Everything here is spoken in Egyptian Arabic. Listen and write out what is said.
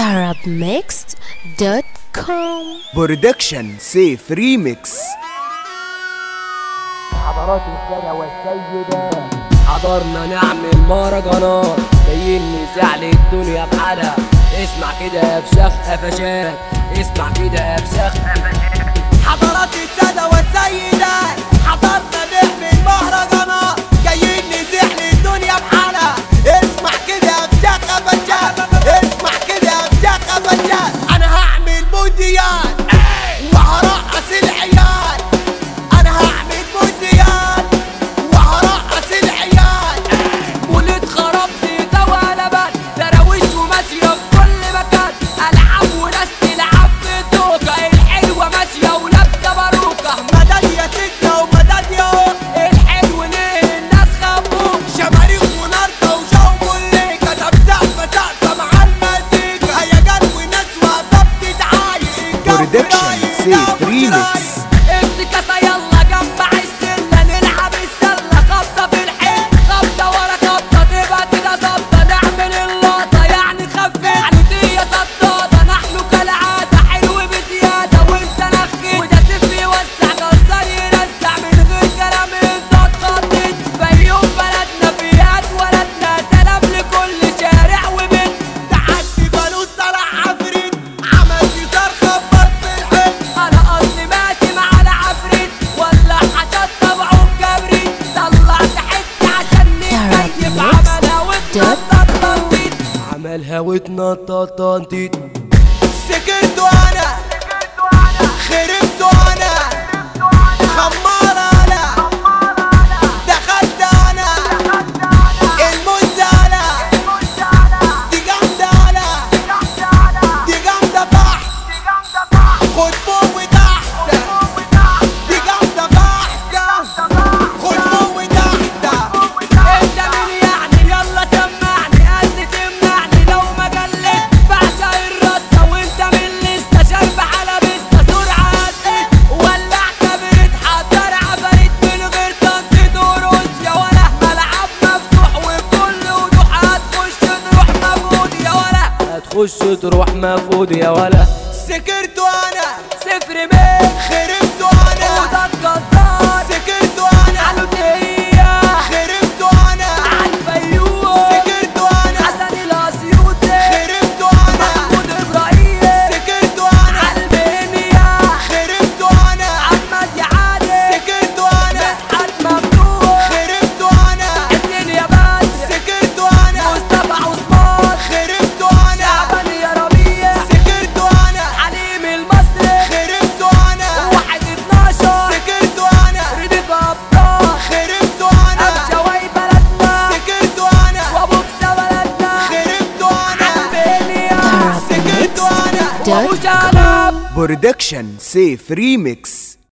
arabmixed.com برودكشن سيف ريميكس حضرات السادة والسيدات حضرنا نعمل مهرجانات جايين نزعل الدنيا بحالها اسمع كده يا فشاخ قفشات اسمع كده يا فشاخ قفشات حضرات السادة والسيدات حضرنا نعمل مهرجانات جايين نزيح للدنيا بحالها اسمع كده يا فشاخ بجات اسمع كده يا فشاخ بجات انا هعمل موديات وهرقص العيال انا هعمل موديات وهرقص العيال ولد خراب في توالبات دراويش وماشية في كل مكان ألعاب وناس تلعب في الدوكة الحلوة ماشية ولابسة باروكة مدد يا ستة ومدد يا الحلو ليه الناس خافوه شماريخ ونارده وجو مليكة تبزع فزعفة مع المزيكا هيجان وناس واقفة بتتعايق الجو برودكشن رايق، سيف الجو ريميكس. رايق. افتكاسة يلا جمع السلة نلعب السلة خبطة في الحيط خبطة ورا خبطة تبقى كده ظبطة نعمل اللقطة يعني خفت حلوتية صدادة نحن كالعادة حلو بزيادة وانت نخيت وده سيف يوسع جزار يرزع من غير كلام انت اتخطيت فيوم بلدنا فيات ولدنا سلام لكل شارع وبيت تعدي فانوس طلع عفريت عمل يسار خبط في الحيط انا قصدي ماشي مع العفريت ولا حاجات تبعه كبريت طلعت حته عشان نكيف عملها واتنطط عملها واتنطط تنطيط سكرت وانا خربت وانا خمار انا دخلت انا الموز انا دي جامدة انا دي جامدة فحت خد فوق وتحت دي جامدة فحت خد فوق وتحت انت مين يعني يلا سمعني قد تمنعني لو ما جليت بعشق الرصة وانت من لسه شارب على بسة سرعة قدت ولعت بريد حضر عفاريت من غير تنطيط ورقص يا ولا ملعب مفتوح وبكل وضوح هتخش تروح مفقود يا ولا هتخش تروح مفقود يا ولا سكرت وانا صفر مية خربت وانا وده الجزار سكرت وانا علوتية خربت وانا عالفيوم سكرت وانا حسن الاسيوطي خربت وانا محمود ابراهيم سكرت وانا عالمنيا خربت وانا محمد يعادل سكرت وانا مدحت ممدوح خربت وانا حسين يابان سكرت وانا مصطفى عثمان خربت وانا شعبان يا ربيع سكرت وانا حليم المصري خربت وانا واحد اتناشر سكرت وانا رديف ابطال خربت وانا امشاوي بلدنا سكرت وانا وابو بسا بلدنا خربت وانا arabmixed.com سكرت وانا وابو شلب برودكشن سيف ريميكس